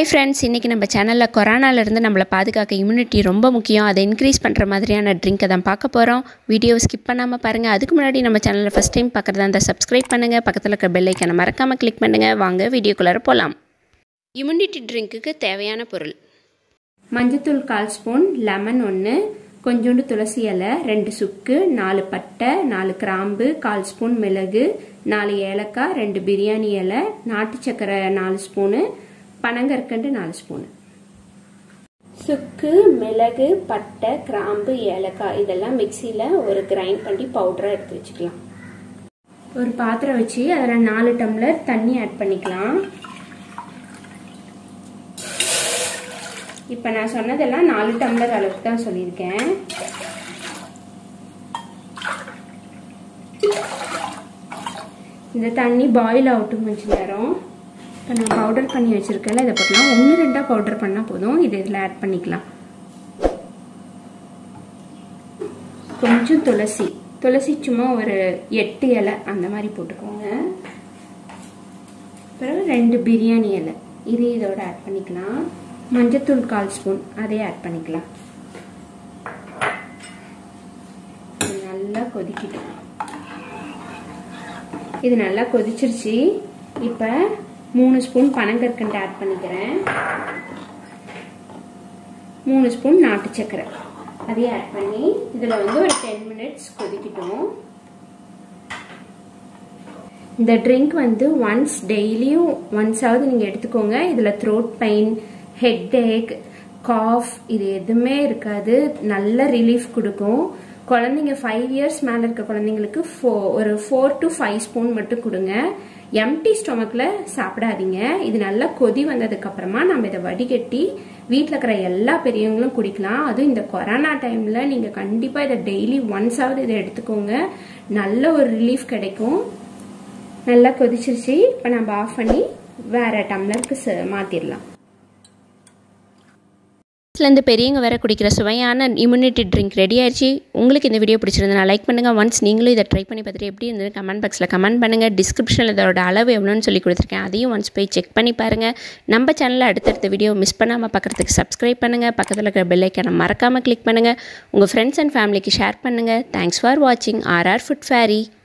hi friends இன்றைக்கி நம்ம சேனலில் கொரோனாலேருந்து நம்மளை பாதுகாக்க இம்யூனிட்டி ரொம்ப முக்கியம் அதை இன்க்ரீஸ் பண்ணுற மாதிரியான ட்ரிங்க்கை தான் பார்க்க போகிறோம் வீடியோ ஸ்கிப் பண்ணாமல் பாருங்கள் அதுக்கு முன்னாடி நம்ம சேனலில் ஃபஸ்ட் டைம் பார்க்குறதா இருந்தால் சப்ஸ்கிரைப் பண்ணுங்கள் பக்கத்தில் இருக்க பெல் ஐக்கனை மறக்காமல் கிளிக் பண்ணுங்கள் வாங்க வீடியோக்குள்ளார போகலாம் இம்யூனிட்டி ட்ரிங்க்குக்கு தேவையான பொருள் மஞ்சத்தூள் கால் ஸ்பூன் லெமன் ஒன்று கொஞ்சோண்டு துளசி இலை ரெண்டு சுக்கு நாலு பட்டை நாலு கிராம்பு கால் ஸ்பூன் மிளகு நாலு ஏலக்காய் ரெண்டு பிரியாணி இலை நாட்டு சக்கரை நாலு ஸ்பூனு பனங்கற்கண்டு நாலு ஸ்பூனு சுக்கு மிளகு பட்டை கிராம்பு ஏலக்காய் இதெல்லாம் மிக்சியில் ஒரு கிரைண்ட் பண்ணி பவுடராக எடுத்து வச்சுக்கலாம் ஒரு பாத்திரம் வச்சு அதில் நாலு டம்ளர் தண்ணி ஆட் பண்ணிக்கலாம் இப்போ நான் சொன்னதெல்லாம் நாலு டம்ளர் அளவுக்கு தான் சொல்லியிருக்கேன் இந்த தண்ணி பாயில் ஆகட்டும் கொஞ்சம் நேரம் இப்போ நான் பவுடர் பண்ணி வச்சுருக்கேன்ல இதை போட்டலாம் ஒன்று ரெண்டாக பவுடர் பண்ணால் போதும் இது இதில் ஆட் பண்ணிக்கலாம் கொஞ்சம் துளசி துளசி சும்மா ஒரு எட்டு இலை அந்த மாதிரி போட்டுக்கோங்க பிறகு ரெண்டு பிரியாணி இலை இது இதோட ஆட் பண்ணிக்கலாம் மஞ்சத்தூள் கால் ஸ்பூன் அதையே ஆட் பண்ணிக்கலாம் நல்லா கொதிக்கிட்டோம் இது நல்லா கொதிச்சிருச்சு இப்போ மூணு ஸ்பூன் பனங்கற்கண்டு ஆட் பண்ணிக்கிறேன் மூணு ஸ்பூன் நாட்டு சக்கரை அதையும் ஆட் பண்ணி இதில் வந்து ஒரு டென் மினிட்ஸ் கொதிக்கிட்டோம் இந்த ட்ரிங்க் வந்து ஒன்ஸ் டெய்லியும் ஒன்ஸாவது நீங்கள் எடுத்துக்கோங்க இதில் throat pain headache cough இது எதுவுமே இருக்காது நல்ல ரிலீஃப் கொடுக்கும் குழந்தைங்க ஃபைவ் இயர்ஸ் மேலே இருக்க குழந்தைங்களுக்கு ஃபோ ஒரு ஃபோர் டு ஃபைவ் ஸ்பூன் மட்டும் கொடுங்க எம்டி ஸ்டொமக்கில் சாப்பிடாதீங்க இது நல்லா கொதி வந்ததுக்கு அப்புறமா நம்ம இதை வடிகட்டி வீட்டில் இருக்கிற எல்லா பெரியவங்களும் குடிக்கலாம் அதுவும் இந்த கொரோனா டைமில் நீங்கள் கண்டிப்பாக இதை டெய்லி ஒன்ஸாவது இதை எடுத்துக்கோங்க நல்ல ஒரு ரிலீஃப் கிடைக்கும் நல்லா கொதிச்சிருச்சு இப்போ நம்ம ஆஃப் பண்ணி வேற டம்ளருக்கு மாற்றிடலாம் இருந்து பெரியவங்க வேற குடிக்கிற சுவையான இம்யூனிட்டி ட்ரிங்க் ரெடி ஆயிடுச்சு உங்களுக்கு இந்த வீடியோ பிடிச்சிருந்தா லைக் பண்ணுங்கள் ஒன்ஸ் நீங்களும் இதை ட்ரை பண்ணி பார்த்துட்டு எப்படி இருந்தது கமெண்ட் பாக்ஸில் கமெண்ட் பண்ணுங்கள் டிஸ்கிரிப்ஷனில் இதோட அளவு எவ்வளோன்னு சொல்லி கொடுத்துருக்கேன் அதையும் ஒன்ஸ் போய் செக் பண்ணி பாருங்கள் நம்ம சேனலில் அடுத்தடுத்த வீடியோ மிஸ் பண்ணாமல் பார்க்குறதுக்கு சப்ஸ்கிரைப் பண்ணுங்கள் பக்கத்தில் இருக்கிற பெல்லைக்கான மறக்காமல் கிளிக் பண்ணுங்கள் உங்கள் ஃப்ரெண்ட்ஸ் அண்ட் ஃபேமிலிக்கு ஷேர் பண்ணுங்கள் தேங்க்ஸ் ஃபார் வாட்சிங் ஆர்ஆர் ஃபுட் ஃபேரி